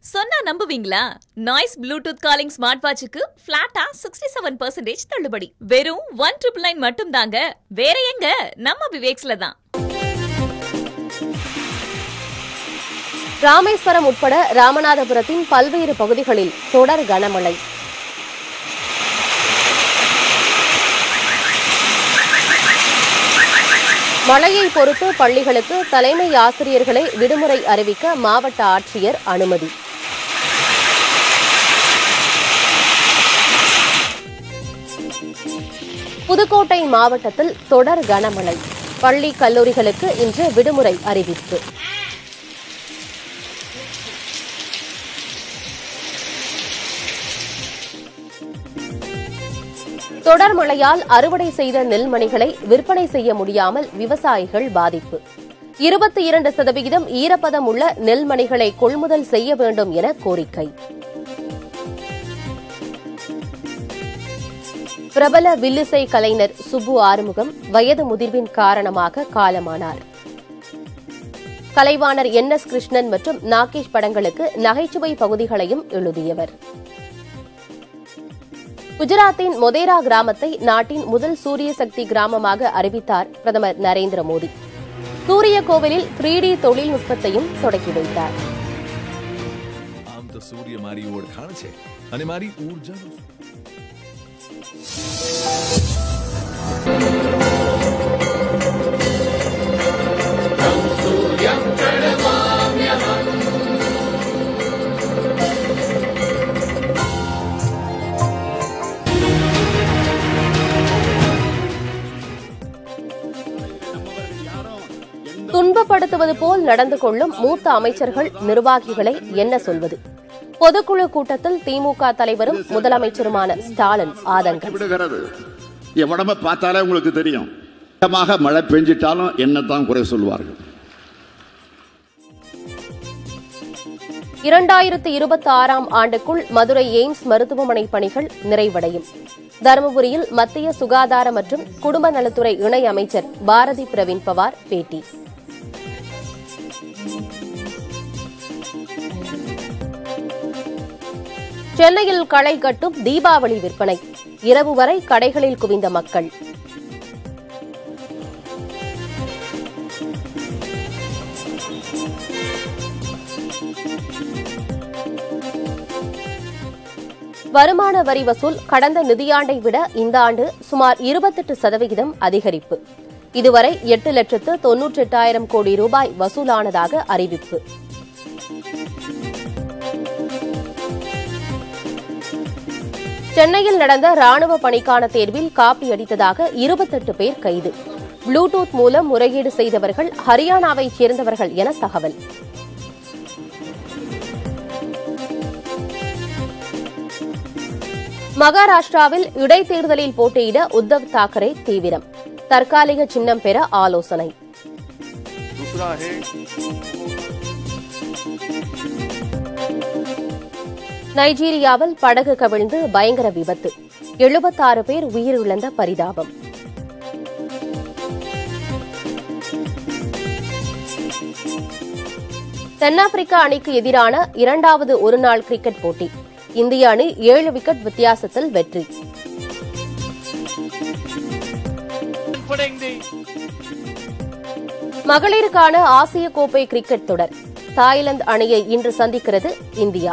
சொன்னா நம்புவீங்களா noise bluetooth calling smart வாட்சுக்கு பிளாட்டா சிக்ஸ்டி செவன் பர்சன்டேஜ் தள்ளுபடி வெறும் ஒன் ட்ரிபிள் நைன் மட்டும் தாங்க வேற எங்க நம்ம விவேக்ஸ்ல தான் ராமேஸ்வரம் உட்பட ராமநாதபுரத்தின் பல்வேறு பகுதிகளில் தொடர் கனமழை மழையை பொறுத்து பள்ளிகளுக்கு தலைமை ஆசிரியர்களை விடுமுறை அறிவிக்க மாவட்ட ஆட்சியர் அனுமதி புதுக்கோட்டை மாவட்டத்தில் தொடர் கனமழை பள்ளி கல்லூரிகளுக்கு இன்று விடுமுறை அறிவிப்பு தொடர் மழையால் அறுவடை செய்த நெல்மணிகளை விற்பனை செய்ய முடியாமல் விவசாயிகள் பாதிப்பு இருபத்தி இரண்டு சதவிகிதம் ஈரப்பதம் உள்ள நெல்மணிகளை கொள்முதல் செய்ய வேண்டும் என கோரிக்கை பிரபல வில்லிசை கலைஞர் சுப்பு ஆறுமுகம் வயது முதிர்வின் காரணமாக காலமானார் கலைவாணர் என் எஸ் கிருஷ்ணன் மற்றும் நாகேஷ் படங்களுக்கு நகைச்சுவை பகுதிகளையும் எழுதியவர் குஜராத்தின் மொதேரா கிராமத்தை நாட்டின் முதல் சூரிய சக்தி கிராமமாக அறிவித்தார் பிரதமர் நரேந்திர மோடி சூரிய கோவிலில் த்ரீ டி தொழில்நுட்பத்தையும் தொடக்கி வைத்தார் આમ તો સૂર્ય મારી ઓળખાણ છે અને મારી ઊર્જાનો துன்பப்படுத்துவது போல் நடந்து கொள்ளும் மூத்த அமைச்சர்கள் நிர்வாகிகளை என்ன சொல்வது பொதுக்குழு கூட்டத்தில் திமுக தலைவரும் முதலமைச்சருமான ஸ்டாலின் ஆதங்கம் விடுகிறது என் உடம்ப பார்த்தாலே உங்களுக்கு தெரியும் சுத்தமாக மழை பெஞ்சிட்டாலும் என்னத்தான் குறை சொல்வார்கள் இரண்டாயிரத்து இருபத்தி ஆறாம் ஆண்டுக்குள் மதுரை எய்ம்ஸ் மருத்துவமனை பணிகள் நிறைவடையும் தருமபுரியில் மத்திய சுகாதார மற்றும் குடும்ப நலத்துறை இணை அமைச்சர் பாரதி பிரவீன் பவார் பேட்டி சென்னையில் களை கட்டும் தீபாவளி விற்பனை இரவு வரை கடைகளில் குவிந்த மக்கள் வருமான வரி வசூல் கடந்த நிதியாண்டை விட இந்த ஆண்டு சுமார் இருபத்தெட்டு சதவிகிதம் அதிகரிப்பு இதுவரை எட்டு லட்சத்து தொன்னூற்றி எட்டாயிரம் கோடி ரூபாய் வசூலானதாக அறிவிப்பு சென்னையில் நடந்த ராணுவ பணிக்கான தேர்வில் காப்பி அடித்ததாக இருபத்தெட்டு பேர் கைது ப்ளூடூத் மூலம் முறையீடு செய்தவர்கள் ஹரியானாவைச் சேர்ந்தவர்கள் என தகவல் மகாராஷ்டிராவில் இடைத்தேர்தலில் போட்டியிட உத்தவ் தாக்கரே தீவிரம் தற்காலிக சின்னம் பெற ஆலோசனை நைஜீரியாவில் படகு கவிழ்ந்து பயங்கர விபத்து எழுபத்தாறு பேர் உயிரிழந்த பரிதாபம் தென்னாப்பிரிக்கா அணிக்கு எதிரான இரண்டாவது ஒருநாள் கிரிக்கெட் போட்டி இந்திய அணி ஏழு விக்கெட் வித்தியாசத்தில் வெற்றி மகளிருக்கான ஆசிய கோப்பை கிரிக்கெட் தொடர் தாய்லாந்து அணியை இன்று சந்திக்கிறது இந்தியா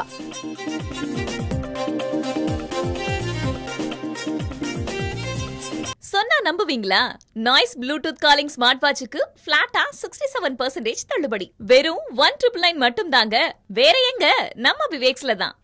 சொன்னா நம்புவீங்களா நாய்ஸ் ப்ளூடூத் காலிங் ஸ்மார்ட் வாட்சுக்கு பிளாட்டா சிக்ஸ்டி செவன் பர்சன்டேஜ் தள்ளுபடி வெறும் ஒன் ட்ரிபிள் நைன் மட்டும் தாங்க வேற எங்க நம்ம விவேக்ஸ்ல தான்